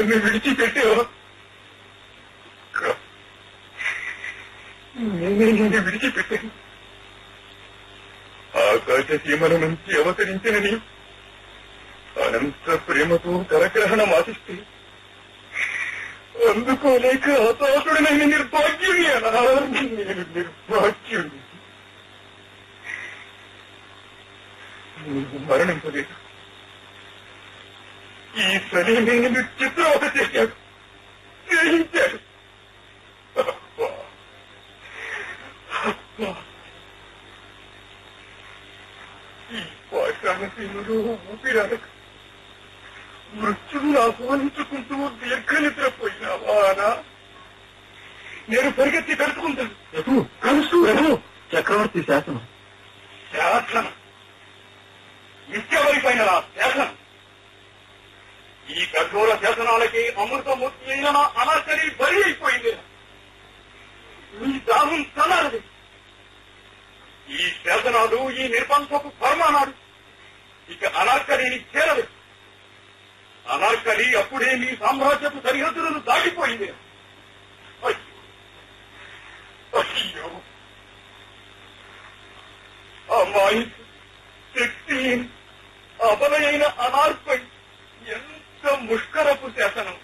నన్ను విడిచిపెట్టావా కా- నేనే నిన్ను విడిచిపెట్టాను ఆకాశ సీమల నుంచి అవతరించిన నీ అనంత ప్రేమతో కరగ్రహణం ఆశిస్తే అందుకోలేక హతాశుడనైన నిర్భాగ్యుని అలా నేను నిర్భాగ్యుని నువ్వు మరణించలేదు ఈ సలీమే నిన్ను చిత్రవత చేశాడు గ్రహించాడు అబ్బా. అబ్బా. ఈ పాషాణశీలుడు ఊపిరాడక మృత్యువును ఆహ్వానించుకుంటూ దీర్ఘనిద్రపోయినావా అనా నేను పరిగెత్తి కలుసుకుంటాను కలుసు చక్రవర్తి శాసనం శాసనం నిత్యవరిపైన శాసనం ఈ కఠోర శాసనాలకి అమృతమూర్తి అయిన నా అనాకరి బలి అయిపోయింది ఈ దాహం చల్లారదు ఈ శాసనాలు ఈ నిర్బంధపు పరమానాడు ఇక అనార్కలిని చేరదు అనార్కలి అప్పుడే మీ సామ్రాజ్యపు సరిహద్దులను దాటిపోయింది అయ్యో. అయ్యో అమ్మాయి శక్తి అబలైన అనార్పై ఎంత ముష్కరపు శాసనం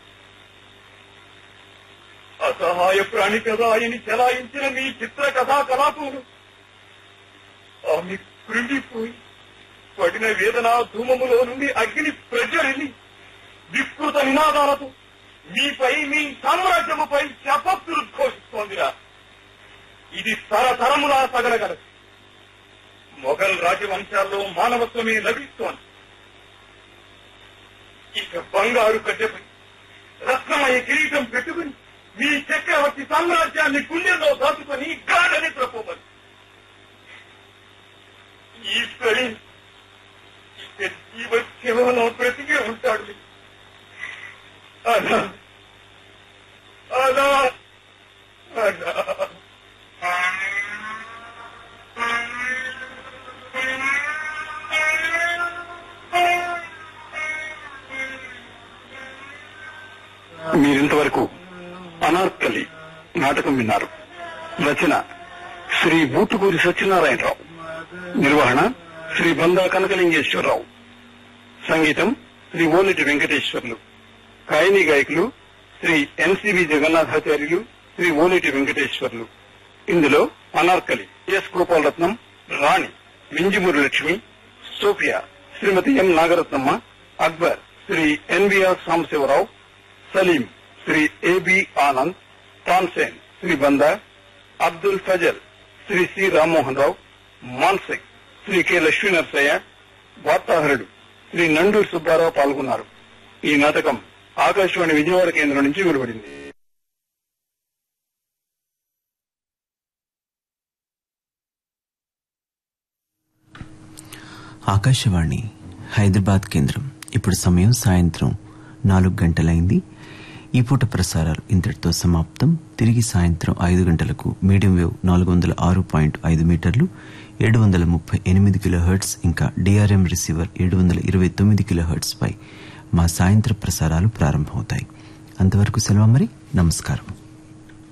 అసహాయ ప్రాణి కదా అని చెలాయించిన మీ చిత్ర కథా కలాపములు ఆమె కృంగిపోయి పడిన వేదన ధూమములో నుండి అగ్ని ప్రజ్వరిల్లి వికృత నినాదాలతో మీపై మీ సామ్రాజ్యముపై శపత్తులు ఘోషిస్తోందిరా ఇది తరతరములా సగలగలదు మొఘల్ రాజవంశాల్లో మానవత్వమే లభిస్తోంది ఇక బంగారు గడ్డపై రత్నమయ కిరీటం పెట్టుకుని మీ చక్రవర్తి సామ్రాజ్యాన్ని గుండెల్లో దాచుకొని గాఢని ప్రపోమని ఈ స్థలి ఇక జీవ కేవలం బ్రతికే ఉంటాడు అలా అలా అలా మీరింతవరకు అనార్కలి నాటకం విన్నారు రచన శ్రీ బూటుకూరి సత్యనారాయణరావు నిర్వహణ శ్రీ బందా కనకలింగేశ్వరరావు సంగీతం శ్రీ ఓలిటి వెంకటేశ్వర్లు గాయని గాయకులు శ్రీ ఎన్సిబి జగన్నాథాచార్యులు శ్రీ ఓలిటి వెంకటేశ్వర్లు ఇందులో Anarkali S Gopalaratnam Rani Minjimuri Lakshmi Sophia Shrimati M Nagaratnamma Akbar Shri NBR Sambasivarao Salim Shri AB Anand Tansen Shri Banda Abdul Fazal Shri C Rammohan Rao మాన్సిక్ శ్రీ కె లక్ష్మీ నరసయ్య వార్తాహరుడు శ్రీ నండూరు సుబ్బారావు పాల్గొన్నారు ఈ నాటకం ఆకాశవాణి విజయవాడ కేంద్రం నుంచి వెలువడింది ఆకాశవాణి హైదరాబాద్ కేంద్రం ఇప్పుడు సమయం సాయంత్రం నాలుగు గంటలైంది ఈ పూట ప్రసారాలు ఇంతటితో సమాప్తం తిరిగి సాయంత్రం ఐదు గంటలకు మీడియం వేవ్ నాలుగు వందల ఆరు పాయింట్ ఐదు మీటర్లు ఏడు వందల ముప్పై ఎనిమిది కిలో హెర్ట్స్ ఇంకా డిఆర్ఎం రిసీవర్ ఏడు వందల ఇరవై తొమ్మిది కిలో హెర్ట్స్ పై మా సాయంత్ర ప్రసారాలు ప్రారంభమవుతాయి అంతవరకు సెలవు మరి నమస్కారం